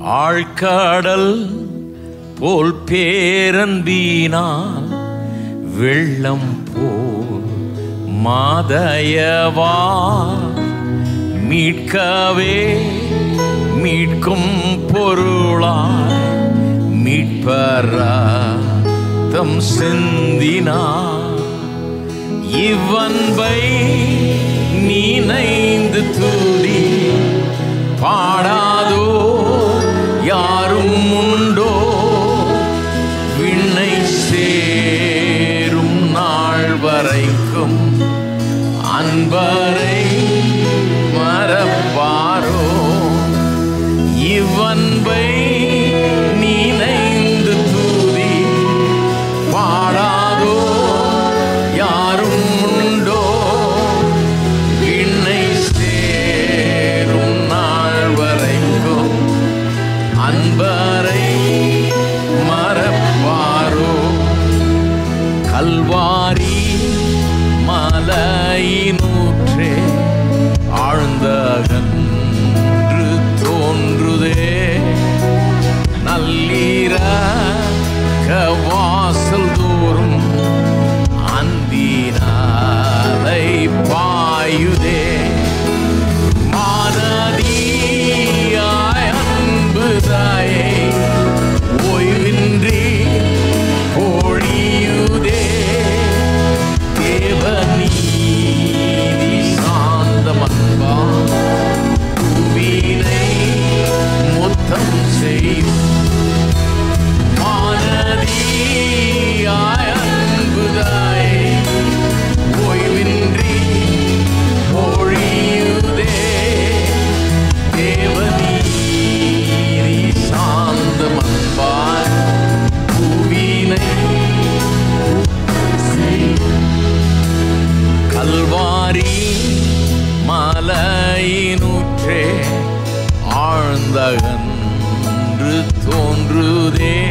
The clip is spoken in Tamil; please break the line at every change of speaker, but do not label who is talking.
ஆழ்கடல் போல் பேரன்பீனால் வெள்ளம் போல் மாதயவா மீட்கவே மீட்கும் பொருளாய் மீட்பராத்தம் சிந்தினார் இவ்வன்பை நினைந்து துதி பாடாதோ யாரும் உண்டோ விண்ணை சேரும் நாள் வரைக்கும் அன்பரை மறப்பாரோ இவ்வன்பை நினைந்து துதி பாடாதோ யாரும் உண்டோ விண்ணை சேரும் நாள் வரைக்கும் அன்பரை மறப்பாரோ கல்வாரி மலையினூற்றே ஆழ்ந்தகன்று தோன்றுதே நல்லீர வாசல் தோறும் அந்தினாலை பாயுதே மானதியாய் அன்புதாயே ஓய்வின்றி பொழியுதே தேவநீதி சாந்தமன்பா பூவினை முத்தம் செய்யும் மானதியாய் அன்புதாயே ஓய்வின்றி பொழியுதே தேவநீதி சாந்தமன்பார் பூவினை கல்வாரி மலையினுற்றே ஆழ்ந்தகன்று தோன்றுதே